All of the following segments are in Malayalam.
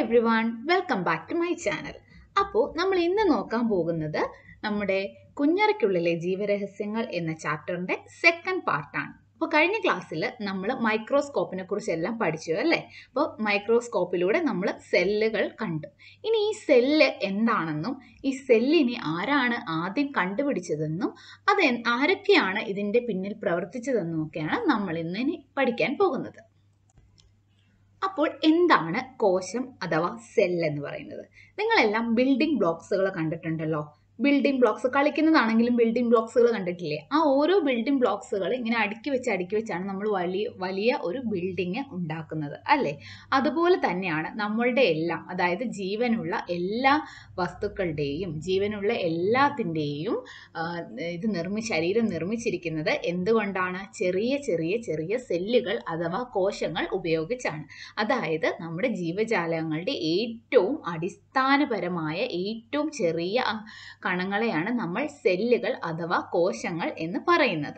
every everyone welcome back to my channel അപ്പോൾ നമ്മൾ ഇന്ന് നോക്കാൻ പോകുന്നത് നമ്മുടെ കുഞ്ഞറയ്ക്കുള്ളിലെ ജീവരഹസ്യങ്ങൾ എന്ന ചാപ്റ്ററിന്റെ സെക്കൻഡ് പാർട്ടാണ് അപ്പോൾ കഴിഞ്ഞ ക്ലാസ്സിൽ നമ്മൾ മൈക്രോസ്കോപ്പിനെ കുറിച്ചെല്ലാം പഠിച്ചു അല്ലേ അപ്പോൾ മൈക്രോസ്കോപ്പിലൂടെ നമ്മൾ സെല്ലുകൾ കണ്ടു ഇനി ഈ സെല്ല് എന്താണെന്നും ഈ സെല്ലിനെ ആരാണ് ആദ്യം കണ്ടുപിടിച്ചതെന്നും അത് എൻ- ആരൊക്കെയാണ് ഇതിന്റെ പിന്നിൽ പ്രവർത്തിച്ചതെന്നും ഒക്കെയാണ് നമ്മൾ ഇന്ന് പഠിക്കാൻ പോകുന്നത് അപ്പോൾ എന്താണ് കോശം അഥവാ സെൽ എന്ന് പറയുന്നത് നിങ്ങളെല്ലാം ബിൽഡിംഗ് ബ്ലോക്സുകൾ കണ്ടിട്ടുണ്ടല്ലോ ബിൽഡിംഗ് ബ്ലോക്സ് കളിക്കുന്നതാണെങ്കിലും ബിൽഡിംഗ് ബ്ലോക്സുകൾ കണ്ടിട്ടില്ലേ ആ ഓരോ ബിൽഡിംഗ് ബ്ലോക്സുകൾ ഇങ്ങനെ അടുക്കി വെച്ച് അടുക്കി വെച്ചാണ് നമ്മൾ വലിയ വലിയ ഒരു ബിൽഡിങ് ഉണ്ടാക്കുന്നത് അല്ലേ അതുപോലെ തന്നെയാണ് നമ്മളുടെ എല്ലാം അതായത് ജീവനുള്ള എല്ലാ വസ്തുക്കളുടെയും ജീവനുള്ള എല്ലാത്തിൻ്റെയും ഇത് നിർമ്മി ശരീരം നിർമ്മിച്ചിരിക്കുന്നത് എന്തുകൊണ്ടാണ് ചെറിയ ചെറിയ ചെറിയ സെല്ലുകൾ അഥവാ കോശങ്ങൾ ഉപയോഗിച്ചാണ് അതായത് നമ്മുടെ ജീവജാലങ്ങളുടെ ഏറ്റവും അടിസ്ഥാനപരമായ ഏറ്റവും ചെറിയ ആ, കണങ്ങളെയാണ് നമ്മൾ സെല്ലുകൾ അഥവാ കോശങ്ങൾ എന്ന് പറയുന്നത്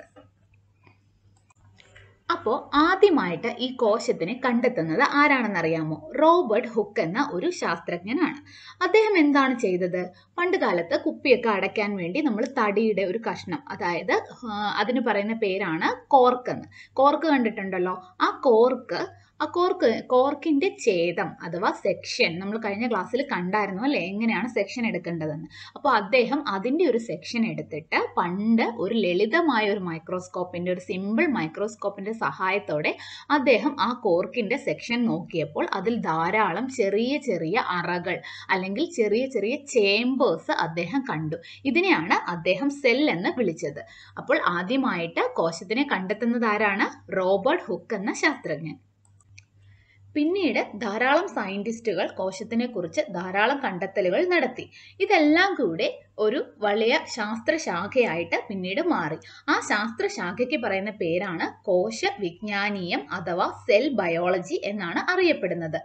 അപ്പോൾ ആദ്യമായിട്ട് ഈ കോശത്തിനെ കണ്ടെത്തുന്നത് ആരാണെന്നറിയാമോ റോബർട്ട് ഹുക്ക് എന്ന ഒരു ശാസ്ത്രജ്ഞനാണ് അദ്ദേഹം എന്താണ് ചെയ്തത് പണ്ട് കാലത്ത് കുപ്പിയൊക്കെ അടയ്ക്കാൻ വേണ്ടി നമ്മൾ തടിയുടെ ഒരു കഷ്ണം അതായത് ആ, അതിന് പറയുന്ന പേരാണ് കോർക്ക് എന്ന് കോർക്ക് കണ്ടിട്ടുണ്ടല്ലോ ആ കോർക്ക് ആ കോർക്ക് കോർക്കിന്റെ ഛേദം അഥവാ സെക്ഷൻ നമ്മൾ കഴിഞ്ഞ ക്ലാസ്സിൽ കണ്ടായിരുന്നു അല്ലേ എങ്ങനെയാണ് സെക്ഷൻ എടുക്കേണ്ടതെന്ന് അപ്പോൾ അദ്ദേഹം അതിന്റെ ഒരു സെക്ഷൻ എടുത്തിട്ട് പണ്ട് ഒരു ലളിതമായ ഒരു മൈക്രോസ്കോപ്പിന്റെ ഒരു സിമ്പിൾ മൈക്രോസ്കോപ്പിന്റെ സഹായത്തോടെ അദ്ദേഹം ആ കോർക്കിന്റെ സെക്ഷൻ നോക്കിയപ്പോൾ അതിൽ ധാരാളം ചെറിയ ചെറിയ അറകൾ അല്ലെങ്കിൽ ചെറിയ ചെറിയ ചേമ്പേഴ്സ് അദ്ദേഹം കണ്ടു ഇതിനെയാണ് അദ്ദേഹം സെൽ എന്ന് വിളിച്ചത് അപ്പോൾ ആദ്യമായിട്ട് കോശത്തിനെ കണ്ടെത്തുന്നത് ആരാണ് റോബർട്ട് ഹുക്ക് എന്ന ശാസ്ത്രജ്ഞൻ പിന്നീട് ധാരാളം സയന്റിസ്റ്റുകൾ കോശത്തിനെ കുറിച്ച് ധാരാളം കണ്ടെത്തലുകൾ നടത്തി ഇതെല്ലാം കൂടെ ഒരു വലിയ ശാസ്ത്രശാഖയായിട്ട് പിന്നീട് മാറി ആ ശാസ്ത്രശാഖയ്ക്ക് പറയുന്ന പേരാണ് കോശ വിജ്ഞാനീയം അഥവാ സെൽ ബയോളജി എന്നാണ് അറിയപ്പെടുന്നത്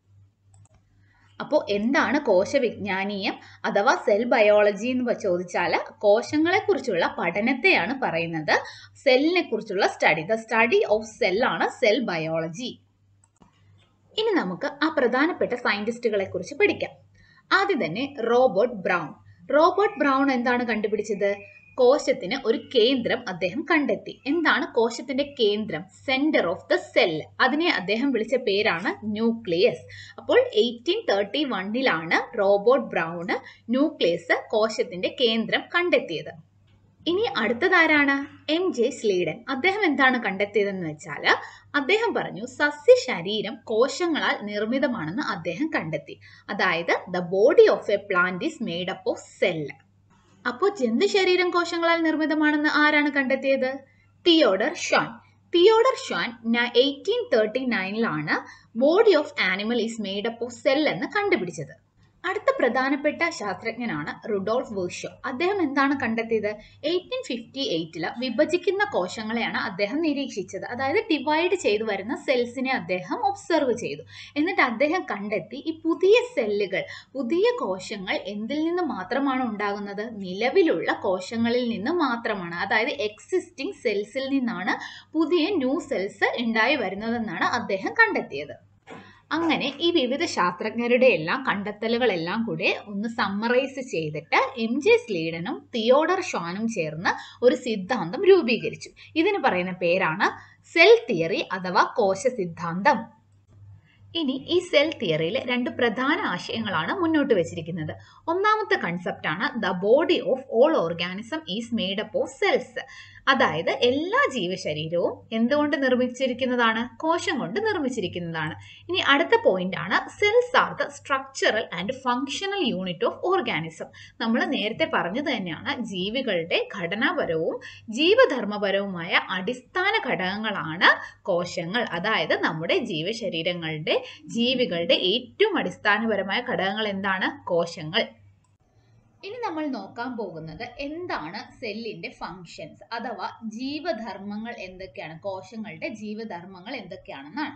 അപ്പോൾ എന്താണ് കോശവിജ്ഞാനീയം അഥവാ സെൽ ബയോളജി എന്ന് ചോദിച്ചാൽ കോശങ്ങളെ കുറിച്ചുള്ള പഠനത്തെയാണ് പറയുന്നത് സെല്ലിനെ കുറിച്ചുള്ള സ്റ്റഡി ദ സ്റ്റഡി ഓഫ് സെല്ലാണ് സെൽ ബയോളജി ഇനി നമുക്ക് ആ പ്രധാനപ്പെട്ട സയന്റിസ്റ്റുകളെ കുറിച്ച് പഠിക്കാം ആദ്യം തന്നെ റോബർട്ട് ബ്രൗൺ റോബർട്ട് ബ്രൗൺ എന്താണ് കണ്ടുപിടിച്ചത് കോശത്തിന് ഒരു കേന്ദ്രം അദ്ദേഹം കണ്ടെത്തി എന്താണ് കോശത്തിന്റെ കേന്ദ്രം സെന്റർ ഓഫ് ദ സെൽ അതിനെ അദ്ദേഹം വിളിച്ച പേരാണ് ന്യൂക്ലിയസ് അപ്പോൾ എയ്റ്റീൻ തേർട്ടി വണ്ണിലാണ് റോബർട്ട് ബ്രൗണ് ന്യൂക്ലിയസ് കോശത്തിന്റെ കേന്ദ്രം കണ്ടെത്തിയത് ഇനി അടുത്തതാരാണ് എം ജെ സ്ലീഡൻ അദ്ദേഹം എന്താണ് കണ്ടെത്തിയതെന്ന് വെച്ചാൽ അദ്ദേഹം പറഞ്ഞു സസ്യ ശരീരം കോശങ്ങളാൽ നിർമ്മിതമാണെന്ന് അദ്ദേഹം കണ്ടെത്തി അതായത് the body of a plant is made up of cell അപ്പോൾ ജന്തു ശരീരം കോശങ്ങളാൽ നിർമ്മിതമാണെന്ന് ആരാണ് കണ്ടെത്തിയത് Theodor Schwann Theodor Schwann eighteen thirty നയനിലാണ് body of animal is made up of cell എന്ന് കണ്ടുപിടിച്ചത് അടുത്ത പ്രധാനപ്പെട്ട ശാസ്ത്രജ്ഞനാണ് റുഡോൾഫ് വേർഷോ അദ്ദേഹം എന്താണ് കണ്ടെത്തിയത് എയ്റ്റീൻ ഫിഫ്റ്റി എയ്റ്റില് വിഭജിക്കുന്ന കോശങ്ങളെയാണ് അദ്ദേഹം നിരീക്ഷിച്ചത് അതായത് ഡിവൈഡ് ചെയ്തു വരുന്ന സെൽസിനെ അദ്ദേഹം ഒബ്സർവ് ചെയ്തു എന്നിട്ട് അദ്ദേഹം കണ്ടെത്തി ഈ പുതിയ സെല്ലുകൾ പുതിയ കോശങ്ങൾ എന്തിൽ നിന്ന് മാത്രമാണ് ഉണ്ടാകുന്നത് നിലവിലുള്ള കോശങ്ങളിൽ നിന്ന് മാത്രമാണ് അതായത് എക്സിസ്റ്റിംഗ് സെൽസിൽ നിന്നാണ് പുതിയ ന്യൂ സെൽസ് ഉണ്ടായി വരുന്നതെന്നാണ് അദ്ദേഹം കണ്ടെത്തിയത് അങ്ങനെ ഈ വിവിധ ശാസ്ത്രജ്ഞരുടെ എല്ലാം കണ്ടെത്തലുകളെല്ലാം കൂടെ ഒന്ന് സമ്മറൈസ് ചെയ്തിട്ട് എം ജെ സ്ലീഡനും തിയോഡർ ഷോനും ചേർന്ന് ഒരു സിദ്ധാന്തം രൂപീകരിച്ചു ഇതിന് പറയുന്ന പേരാണ് സെൽ തിയറി അഥവാ കോശ സിദ്ധാന്തം ഇനി ഈ സെൽ തിയറിയിൽ രണ്ട് പ്രധാന ആശയങ്ങളാണ് മുന്നോട്ട് വെച്ചിരിക്കുന്നത് ഒന്നാമത്തെ കൺസെപ്റ്റ് ആണ് the body of all organism is made up of cells അതായത് എല്ലാ ജീവശരീരവും എന്തുകൊണ്ട് നിർമ്മിച്ചിരിക്കുന്നതാണ് കോശം കൊണ്ട് നിർമ്മിച്ചിരിക്കുന്നതാണ് ഇനി അടുത്ത പോയിന്റ് ആണ് cells are the structural and functional unit of organism നമ്മൾ നേരത്തെ പറഞ്ഞത് തന്നെയാണ് ജീവികളുടെ ഘടനാപരവും ജീവധർമ്മപരവുമായ അടിസ്ഥാന ഘടകങ്ങളാണ് കോശങ്ങൾ അതായത് നമ്മുടെ ജീവശരീരങ്ങളുടെ ജീവികളുടെ ഏറ്റവും അടിസ്ഥാനപരമായ ഘടകങ്ങൾ എന്താണ് കോശങ്ങൾ ഇനി നമ്മൾ നോക്കാൻ പോകുന്നത് എന്താണ് സെല്ലിന്റെ ഫങ്ഷൻസ് അഥവാ ജീവധർമ്മങ്ങൾ എന്തൊക്കെയാണ് കോശങ്ങളുടെ ജീവധർമ്മങ്ങൾ എന്തൊക്കെയാണെന്നാണ്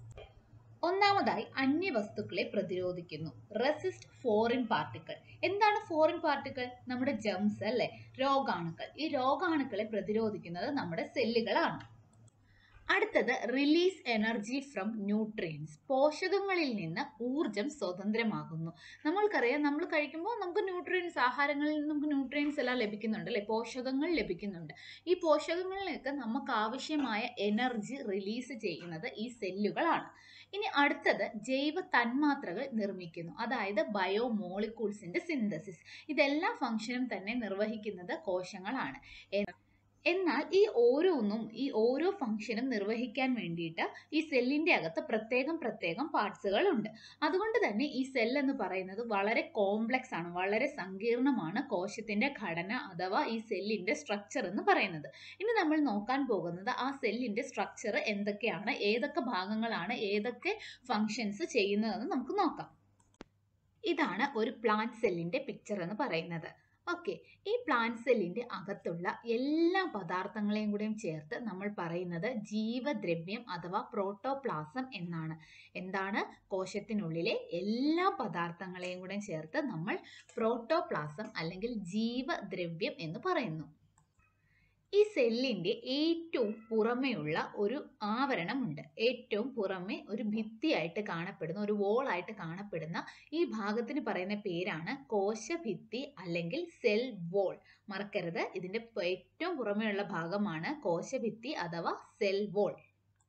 ഒന്നാമതായി അന്യവസ്തുക്കളെ പ്രതിരോധിക്കുന്നു റെസിസ്റ്റ് ഫോറിൻ പാർട്ടിക്കിൾ എന്താണ് ഫോറിൻ പാർട്ടിക്കിൾ നമ്മുടെ ജംസ് അല്ലെ രോഗാണുക്കൾ ഈ രോഗാണുക്കളെ പ്രതിരോധിക്കുന്നത് നമ്മുടെ സെല്ലുകളാണ് അടുത്തത് റിലീസ് എനർജി ഫ്രം ന്യൂട്രിയൻസ് പോഷകങ്ങളിൽ നിന്ന് ഊർജം സ്വതന്ത്രമാകുന്നു നമ്മൾക്കറിയാം നമ്മൾ കഴിക്കുമ്പോൾ നമുക്ക് ന്യൂട്രിയൻസ് ആഹാരങ്ങളിൽ നിന്ന് നമുക്ക് ന്യൂട്രിയൻസ് എല്ലാം ലഭിക്കുന്നുണ്ട് അല്ലെ പോഷകങ്ങൾ ലഭിക്കുന്നുണ്ട് ഈ പോഷകങ്ങളിലേക്ക് നമുക്ക് ആവശ്യമായ എനർജി റിലീസ് ചെയ്യുന്നത് ഈ സെല്ലുകളാണ് ഇനി അടുത്തത് ജൈവ തന്മാത്രകൾ നിർമ്മിക്കുന്നു അതായത് ബയോ മോളിക്യൂൾസിന്റെ സിന്തസിസ് ഇതെല്ലാ ഫംഗ്ഷനും തന്നെ നിർവഹിക്കുന്നത് കോശങ്ങളാണ് എന്നാൽ ഈ ഓരോന്നും ഈ ഓരോ ഫംഗ്ഷനും നിർവഹിക്കാൻ വേണ്ടിയിട്ട് ഈ സെല്ലിന്റെ അകത്ത് പ്രത്യേകം പ്രത്യേകം പാർട്സുകൾ ഉണ്ട് അതുകൊണ്ട് തന്നെ ഈ സെൽ എന്ന് പറയുന്നത് വളരെ കോംപ്ലക്സ് ആണ് വളരെ സങ്കീർണമാണ് കോശത്തിന്റെ ഘടന അഥവാ ഈ സെല്ലിന്റെ സ്ട്രക്ചർ എന്ന് പറയുന്നത് ഇനി നമ്മൾ നോക്കാൻ പോകുന്നത് ആ സെല്ലിന്റെ സ്ട്രക്ചർ എന്തൊക്കെയാണ് ഏതൊക്കെ ഭാഗങ്ങളാണ് ഏതൊക്കെ ഫങ്ഷൻസ് ചെയ്യുന്നതെന്ന് നമുക്ക് നോക്കാം ഇതാണ് ഒരു പ്ലാന്റ് സെല്ലിന്റെ പിക്ചർ എന്ന് പറയുന്നത് ഓക്കെ ഈ പ്ലാന്റ് സെല്ലിന്റെ അകത്തുള്ള എല്ലാ പദാർത്ഥങ്ങളെയും കൂടെയും ചേർത്ത് നമ്മൾ പറയുന്നത് ജീവദ്രവ്യം അഥവാ പ്രോട്ടോപ്ലാസം എന്നാണ് എന്താണ് കോശത്തിനുള്ളിലെ എല്ലാ പദാർത്ഥങ്ങളെയും കൂടെയും ചേർത്ത് നമ്മൾ പ്രോട്ടോപ്ലാസം അല്ലെങ്കിൽ ജീവദ്രവ്യം എന്ന് പറയുന്നു ഈ സെല്ലിന്റെ ഏറ്റവും പുറമെയുള്ള ഒരു ആവരണമുണ്ട് ഏറ്റവും പുറമെ ഒരു ഭിത്തിയായിട്ട് കാണപ്പെടുന്ന ഒരു വോളായിട്ട് കാണപ്പെടുന്ന ഈ ഭാഗത്തിന് പറയുന്ന പേരാണ് കോശഭിത്തി അല്ലെങ്കിൽ സെൽ വോൾ മറക്കരുത് ഇതിന്റെ ഏറ്റവും പുറമെയുള്ള ഭാഗമാണ് കോശഭിത്തി അഥവാ സെൽ വോൾ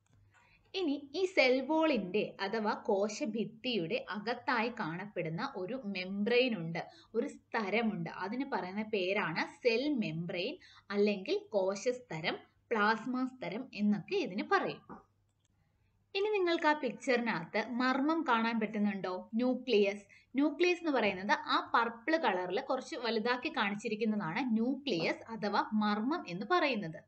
ഇനി ഈ സെൽ വോളിന്റെ അഥവാ കോശഭിത്തിയുടെ അകത്തായി കാണപ്പെടുന്ന ഒരു മെംബ്രെയിൻ ഉണ്ട് ഒരു സ്ഥരമുണ്ട് അതിന് പറയുന്ന പേരാണ് സെൽ മെംബ്രെയിൻ അല്ലെങ്കിൽ കോശസ്തരം പ്ലാസ്മ സ്തരം എന്നൊക്കെ ഇതിന് പറയും ഇനി നിങ്ങൾക്ക് ആ പിക്ചറിനകത്ത് മർമ്മം കാണാൻ പറ്റുന്നുണ്ടോ ന്യൂക്ലിയസ് ന്യൂക്ലിയസ് എന്ന് പറയുന്നത് ആ പർപ്പിൾ കളറിൽ കുറച്ച് വലുതാക്കി കാണിച്ചിരിക്കുന്നതാണ് ന്യൂക്ലിയസ് അഥവാ മർമ്മം എന്ന് പറയുന്നത്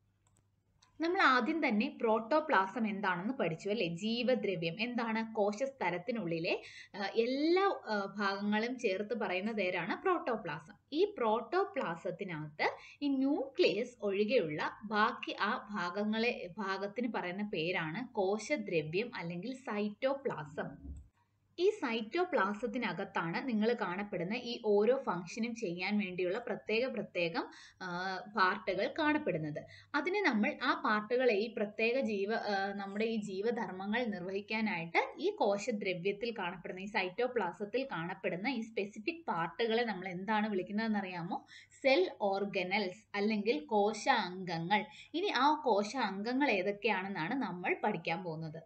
നമ്മൾ ആദ്യം തന്നെ പ്രോട്ടോപ്ലാസം എന്താണെന്ന് പഠിച്ചു അല്ലെ ജീവദ്രവ്യം എന്താണ് കോശസ്തരത്തിനുള്ളിലെ എല്ലാ ഭാഗങ്ങളും ചേർത്ത് പറയുന്ന പേരാണ് പ്രോട്ടോപ്ലാസം ഈ പ്രോട്ടോപ്ലാസത്തിനകത്ത് ഈ ന്യൂക്ലിയസ് ഒഴികെയുള്ള ബാക്കി ആ ഭാഗങ്ങളെ ഭാഗത്തിന് പറയുന്ന പേരാണ് കോശദ്രവ്യം അല്ലെങ്കിൽ സൈറ്റോപ്ലാസം ഈ സൈറ്റോപ്ലാസത്തിനകത്താണ് നിങ്ങൾ കാണപ്പെടുന്ന ഈ ഓരോ ഫംഗ്ഷനും ചെയ്യാൻ വേണ്ടിയുള്ള പ്രത്യേക പ്രത്യേകം പാർട്ടുകൾ കാണപ്പെടുന്നത് അതിന് നമ്മൾ ആ പാർട്ടുകളെ ഈ പ്രത്യേക ജീവ നമ്മുടെ ഈ ജീവധർമ്മങ്ങൾ നിർവഹിക്കാനായിട്ട് ഈ കോശദ്രവ്യത്തിൽ കാണപ്പെടുന്ന ഈ സൈറ്റോപ്ലാസത്തിൽ കാണപ്പെടുന്ന ഈ സ്പെസിഫിക് പാർട്ടുകളെ നമ്മൾ എന്താണ് വിളിക്കുന്നതെന്ന് അറിയാമോ സെൽ ഓർഗനൽസ് അല്ലെങ്കിൽ കോശ അംഗങ്ങൾ ഇനി ആ കോശ അംഗങ്ങൾ ഏതൊക്കെയാണെന്നാണ് നമ്മൾ പഠിക്കാൻ പോകുന്നത്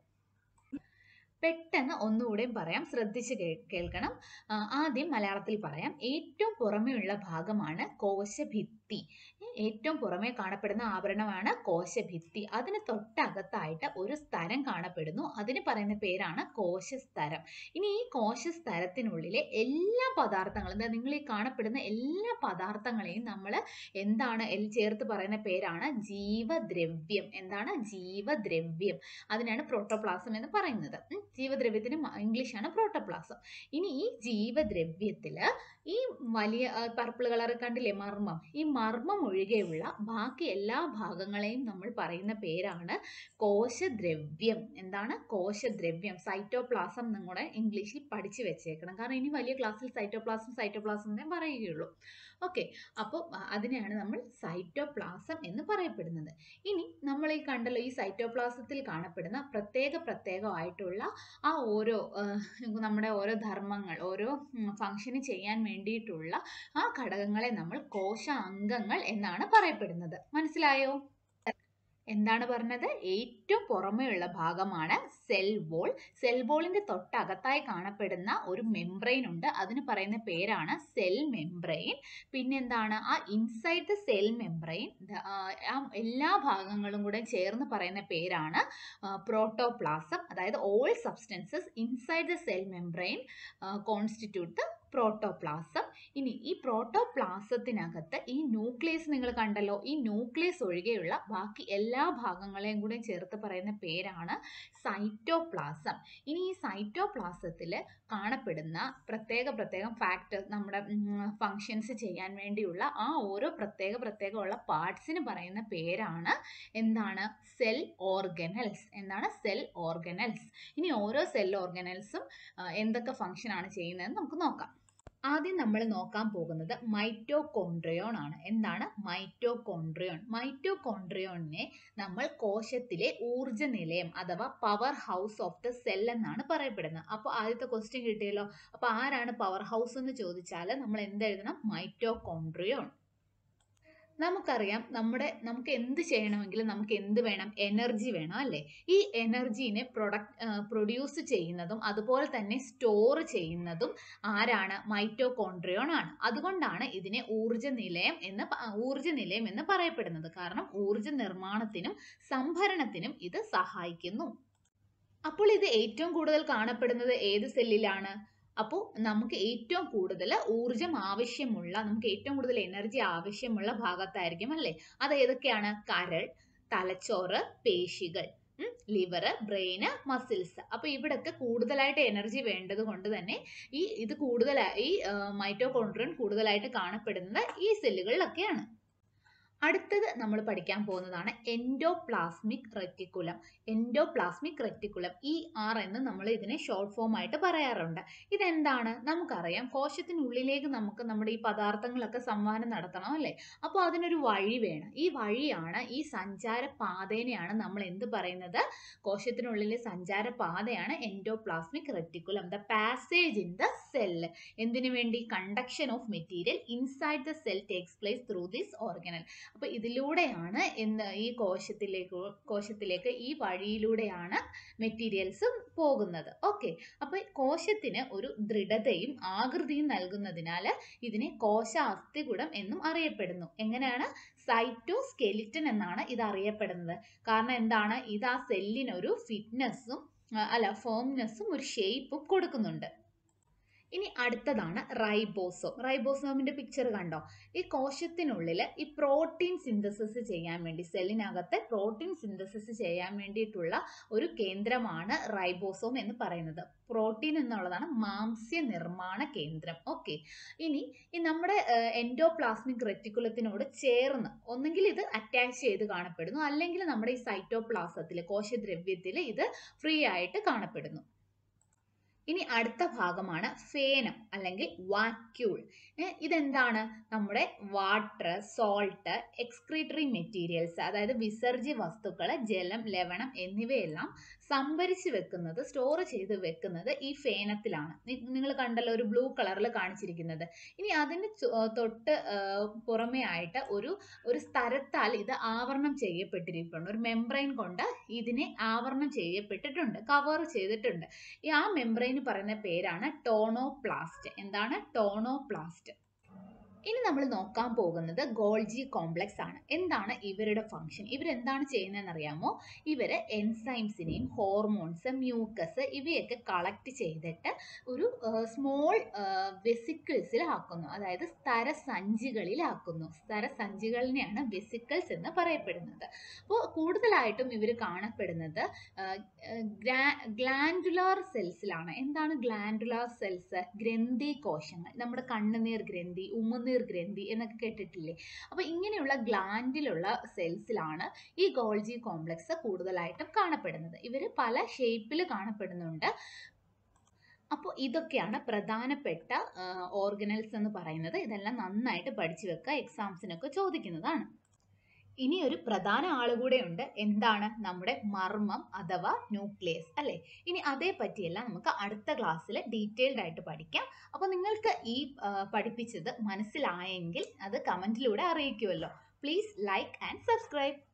പെട്ടെന്ന് ഒന്നുകൂടെയും പറയാം ശ്രദ്ധിച്ച് കേൾക്കണം ആദ്യം മലയാളത്തിൽ പറയാം ഏറ്റവും പുറമെയുള്ള ഭാഗമാണ് കോശഭിത്തി ഏറ്റവും പുറമേ കാണപ്പെടുന്ന ആവരണമാണ് കോശഭിത്തി അതിന് തൊട്ടകത്തായിട്ട് ഒരു സ്ഥലം കാണപ്പെടുന്നു അതിന് പറയുന്ന പേരാണ് കോശസ്തരം ഇനി ഈ കോശസ്തരത്തിനുള്ളിലെ എല്ലാ പദാർത്ഥങ്ങളും എന്താ നിങ്ങൾ ഈ കാണപ്പെടുന്ന എല്ലാ പദാർത്ഥങ്ങളെയും നമ്മൾ എന്താണ് ചേർത്ത് പറയുന്ന പേരാണ് ജീവദ്രവ്യം എന്താണ് ജീവദ്രവ്യം അതിനാണ് പ്രോട്ടോപ്ലാസം എന്ന് പറയുന്നത് ജീവദ്രവ്യത്തിന് ഇംഗ്ലീഷാണ് പ്രോട്ടോപ്ലാസം ഇനി ഈ ജീവദ്രവ്യത്തിൽ ഈ വലിയ പർപ്പിൾ കളർ കണ്ടില്ലേ മർമ്മം ഈ മർമ്മം ഒഴികെയുള്ള ബാക്കി എല്ലാ ഭാഗങ്ങളെയും നമ്മൾ പറയുന്ന പേരാണ് കോശദ്രവ്യം എന്താണ് കോശദ്രവ്യം സൈറ്റോപ്ലാസം നിങ്ങളുടെ ഇംഗ്ലീഷിൽ പഠിച്ചു വെച്ചേക്കണം കാരണം ഇനി വലിയ ക്ലാസ്സിൽ സൈറ്റോപ്ലാസം സൈറ്റോപ്ലാസം എന്നേ പറയുകയുള്ളൂ ഓക്കെ അപ്പോൾ അതിനെയാണ് നമ്മൾ സൈറ്റോപ്ലാസം എന്ന് പറയപ്പെടുന്നത് ഇനി നമ്മൾ ഈ കണ്ടല്ലോ ഈ സൈറ്റോപ്ലാസത്തിൽ കാണപ്പെടുന്ന പ്രത്യേക പ്രത്യേകമായിട്ടുള്ള ആ ഓരോ നമ്മുടെ ഓരോ ധർമ്മങ്ങൾ ഓരോ ഫംഗ്ഷന് ചെയ്യാൻ വേണ്ടിയിട്ടുള്ള ആ ഘടകങ്ങളെ നമ്മൾ കോശ അംഗങ്ങൾ എന്നാണ് പറയപ്പെടുന്നത് മനസ്സിലായോ എന്താണ് പറഞ്ഞത് ഏറ്റവും പുറമെയുള്ള ഭാഗമാണ് സെൽ വോൾ സെൽ വോളിന്റെ തൊട്ടകത്തായി കാണപ്പെടുന്ന ഒരു മെംബ്രെയിൻ ഉണ്ട് അതിന് പറയുന്ന പേരാണ് സെൽ മെംബ്രെയിൻ പിന്നെന്താണ് ആ ഇൻസൈഡ് ദ സെൽ മെംബ്രെയിൻ ആ എല്ലാ ഭാഗങ്ങളും കൂടെ ചേർന്ന് പറയുന്ന പേരാണ് പ്രോട്ടോപ്ലാസം അതായത് all substances inside the cell membrane constitute the protoplasm ഇനി ഈ പ്രോട്ടോപ്ലാസത്തിനകത്ത് ഈ ന്യൂക്ലിയസ് നിങ്ങൾ കണ്ടല്ലോ ഈ ന്യൂക്ലിയസ് ഒഴികെയുള്ള ബാക്കി എല്ലാ ഭാഗങ്ങളെയും കൂടെ ചേർത്ത് പറയുന്ന പേരാണ് സൈറ്റോപ്ലാസം ഇനി ഈ സൈറ്റോപ്ലാസത്തിൽ കാണപ്പെടുന്ന പ്രത്യേക പ്രത്യേകം ഫാക്ടർ നമ്മുടെ ഫങ്ഷൻസ് ചെയ്യാൻ വേണ്ടിയുള്ള ആ ഓരോ പ്രത്യേക പ്രത്യേകമുള്ള പാർട്സിന് പറയുന്ന പേരാണ് എന്താണ് സെൽ ഓർഗനൽസ് എന്താണ് സെൽ ഓർഗനൽസ് ഇനി ഓരോ സെൽ ഓർഗനൽസും എന്തൊക്കെ ഫങ്ഷൻ ആണ് ചെയ്യുന്നതെന്ന് നമുക്ക് നോക്കാം ആദ്യം നമ്മൾ നോക്കാൻ പോകുന്നത് മൈറ്റോകോൺട്രിയോൺ ആണ് എന്താണ് മൈറ്റോകോൺട്രിയോൺ മൈറ്റോകോൺട്രിയോണിനെ നമ്മൾ കോശത്തിലെ ഊർജ നിലയം അഥവാ power house of the cell എന്നാണ് പറയപ്പെടുന്നത് അപ്പോൾ ആദ്യത്തെ ക്വസ്റ്റ്യൻ കിട്ടിയല്ലോ അപ്പോൾ ആരാണ് പവർ ഹൗസ് എന്ന് ചോദിച്ചാൽ നമ്മൾ എന്തെഴുതണം മൈറ്റോകോൺട്രിയോൺ നമുക്കറിയാം നമ്മുടെ നമുക്ക് എന്ത് ചെയ്യണമെങ്കിലും നമുക്ക് എന്ത് വേണം എനർജി വേണം അല്ലേ ഈ എനർജീനെ പ്രൊഡക്റ്റ് പ്രൊഡ്യൂസ് ചെയ്യുന്നതും അതുപോലെ തന്നെ സ്റ്റോർ ചെയ്യുന്നതും ആരാണ് മൈറ്റോകോൺട്രിയോൺ ആണ് അതുകൊണ്ടാണ് ഇതിനെ ഊർജ നിലയം എന്ന് ഊർജ നിലയം എന്ന് പറയപ്പെടുന്നത് കാരണം ഊർജ നിർമ്മാണത്തിനും സംഭരണത്തിനും ഇത് സഹായിക്കുന്നു അപ്പോൾ ഇത് ഏറ്റവും കൂടുതൽ കാണപ്പെടുന്നത് ഏത് സെല്ലിലാണ് അപ്പോൾ നമുക്ക് ഏറ്റവും കൂടുതൽ ഊർജം ആവശ്യമുള്ള നമുക്ക് ഏറ്റവും കൂടുതൽ എനർജി ആവശ്യമുള്ള ഭാഗത്തായിരിക്കും അല്ലേ അത് ഏതൊക്കെയാണ് കരൾ തലച്ചോറ് പേശികൾ ലിവർ ബ്രെയിന് മസിൽസ് അപ്പൊ ഇവിടൊക്കെ കൂടുതലായിട്ട് എനർജി വേണ്ടത് കൊണ്ട് തന്നെ ഈ ഇത് കൂടുതലായി മൈറ്റോകോൺട്രിയൻ കൂടുതലായിട്ട് കാണപ്പെടുന്നത് ഈ സെല്ലുകളിലൊക്കെയാണ് അടുത്തത് നമ്മൾ പഠിക്കാൻ പോകുന്നതാണ് endoplasmic reticulum endoplasmic reticulum E R എന്ന് നമ്മൾ ഇതിനെ ഷോർട്ട് ഫോം ആയിട്ട് പറയാറുണ്ട് ഇതെന്താണ് നമുക്കറിയാം കോശത്തിനുള്ളിലേക്ക് നമുക്ക് നമ്മുടെ ഈ പദാർത്ഥങ്ങളൊക്കെ സംവഹനം നടത്തണം അല്ലേ അപ്പോൾ അതിനൊരു വഴി വേണം ഈ വഴിയാണ് ഈ സഞ്ചാര പാതേനെയാണ് നമ്മൾ എന്ത് പറയുന്നത് കോശത്തിനുള്ളിലെ സഞ്ചാര പാതയാണ് endoplasmic reticulum the passage in the cell എന്തിനു വേണ്ടി conduction of material inside the cell takes place through this organelle അപ്പൊ ഇതിലൂടെയാണ് എന്ന് ഈ കോശത്തിലേക്ക് കോശത്തിലേക്ക് ഈ വഴിയിലൂടെയാണ് മെറ്റീരിയൽസ് പോകുന്നത് ഓക്കെ അപ്പൊ കോശത്തിന് ഒരു ദൃഢതയും ആകൃതിയും നൽകുന്നതിനാൽ ഇതിനെ കോശ അസ്ഥികുടം എന്നും അറിയപ്പെടുന്നു എങ്ങനെയാണ് സൈറ്റോസ്കെലിറ്റൻ എന്നാണ് ഇത് അറിയപ്പെടുന്നത് കാരണം എന്താണ് ഇത് ആ സെല്ലിനൊരു ഫിറ്റ്നസ്സും അല്ല ഫോംനെസ്സും ഒരു ഷേപ്പും കൊടുക്കുന്നുണ്ട് ഇനി അടുത്തതാണ് റൈബോസോം റൈബോസോമിന്റെ പിക്ചർ കണ്ടോ ഈ കോശത്തിനുള്ളിൽ ഈ പ്രോട്ടീൻ സിന്തസിസ് ചെയ്യാൻ വേണ്ടി സെല്ലിനകത്തെ പ്രോട്ടീൻ സിന്തസിസ് ചെയ്യാൻ വേണ്ടിയിട്ടുള്ള ഒരു കേന്ദ്രമാണ് റൈബോസോം എന്ന് പറയുന്നത് പ്രോട്ടീൻ എന്നുള്ളതാണ് മാംസ്യ നിർമ്മാണ കേന്ദ്രം ഓക്കെ ഇനി ഈ നമ്മുടെ എൻഡോപ്ലാസ്മിക് റെറ്റിക്കുലത്തിനോട് ചേർന്ന് ഒന്നെങ്കിൽ ഇത് അറ്റാച്ച് ചെയ്ത് കാണപ്പെടുന്നു അല്ലെങ്കിൽ നമ്മുടെ ഈ സൈറ്റോപ്ലാസത്തിൽ കോശദ്രവ്യത്തിൽ ഇത് ഫ്രീ ആയിട്ട് കാണപ്പെടുന്നു ഇനി അടുത്ത ഭാഗമാണ് ഫേനം അല്ലെങ്കിൽ വാക്യൂൾ ഇതെന്താണ് നമ്മുടെ വാട്ടർ സോൾട്ട് എക്സ്ക്രീറ്ററി മെറ്റീരിയൽസ് അതായത് വിസർജ്യ വസ്തുക്കൾ ജലം ലവണം എന്നിവയെല്ലാം സംഭരിച്ച് വെക്കുന്നത് സ്റ്റോർ ചെയ്ത് വെക്കുന്നത് ഈ ഫേനത്തിലാണ് നിങ്ങൾ കണ്ടല്ലോ ഒരു ബ്ലൂ കളറിൽ കാണിച്ചിരിക്കുന്നത് ഇനി അതിന് തൊട്ട് പുറമേ ആയിട്ട് ഒരു ഒരു സ്ഥലത്താൽ ഇത് ആവരണം ചെയ്യപ്പെട്ടിരിക്കുന്നു ഒരു മെംബ്രെയിൻ കൊണ്ട് ഇതിനെ ആവരണം ചെയ്യപ്പെട്ടിട്ടുണ്ട് കവർ ചെയ്തിട്ടുണ്ട് ഈ ആ മെംബ്രെയിൻ പറയുന്ന പേരാണ് ടോണോപ്ലാസ്റ്റ് എന്താണ് ടോണോപ്ലാസ്റ്റ് ഇനി നമ്മൾ നോക്കാൻ പോകുന്നത് ഗോൾജി കോംപ്ലക്സ് ആണ് എന്താണ് ഇവരുടെ ഫംഗ്ഷൻ ഇവരെന്താണ് ചെയ്യുന്നതെന്ന് അറിയാമോ ഇവര് എൻസൈംസിനെയും ഹോർമോൺസ് മ്യൂക്കസ് ഇവയൊക്കെ കളക്ട് ചെയ്തിട്ട് ഒരു സ്മോൾ വെസിക്കിൾസിൽ ആക്കുന്നു അതായത് സ്ഥരസഞ്ചികളിലാക്കുന്നു സ്ഥരസഞ്ചികളിനെയാണ് വെസിക്കിൾസ് എന്ന് പറയപ്പെടുന്നത് അപ്പോൾ കൂടുതലായിട്ടും ഇവർ കാണപ്പെടുന്നത് ഗ്ലാൻഡുലാർ സെൽസിലാണ് എന്താണ് ഗ്ലാൻഡുലാർ സെൽസ് ഗ്രന്ഥി കോശങ്ങൾ നമ്മുടെ കണ്ണുനീർ ഗ്രന്ഥി ഉമ്മനീർ ഗ്രന്ഥി എന്നൊക്കെ കേട്ടിട്ടില്ലേ അപ്പൊ ഇങ്ങനെയുള്ള ഗ്ലാൻഡിലുള്ള സെൽസിലാണ് ഈ ഗോൾജി കോംപ്ലക്സ് കൂടുതലായിട്ടും കാണപ്പെടുന്നത് ഇവർ പല ഷേപ്പിൽ കാണപ്പെടുന്നുണ്ട് അപ്പോൾ ഇതൊക്കെയാണ് പ്രധാനപ്പെട്ട ഓർഗനൽസ് എന്ന് പറയുന്നത് ഇതെല്ലാം നന്നായിട്ട് പഠിച്ചു വെക്കുക എക്സാംസിനൊക്കെ ചോദിക്കുന്നതാണ് ഇനി ഒരു പ്രധാന ആളുകൂടെ ഉണ്ട് എന്താണ് നമ്മുടെ മർമ്മം അഥവാ ന്യൂക്ലിയസ് അല്ലെ ഇനി അതേ പറ്റിയെല്ലാം നമുക്ക് അടുത്ത ക്ലാസ്സിൽ ഡീറ്റെയിൽഡ് ആയിട്ട് പഠിക്കാം അപ്പോൾ നിങ്ങൾക്ക് ഈ പഠിപ്പിച്ചത് മനസ്സിലായെങ്കിൽ അത് കമന്റിലൂടെ അറിയിക്കുമല്ലോ പ്ലീസ് ലൈക്ക് ആൻഡ് സബ്സ്ക്രൈബ്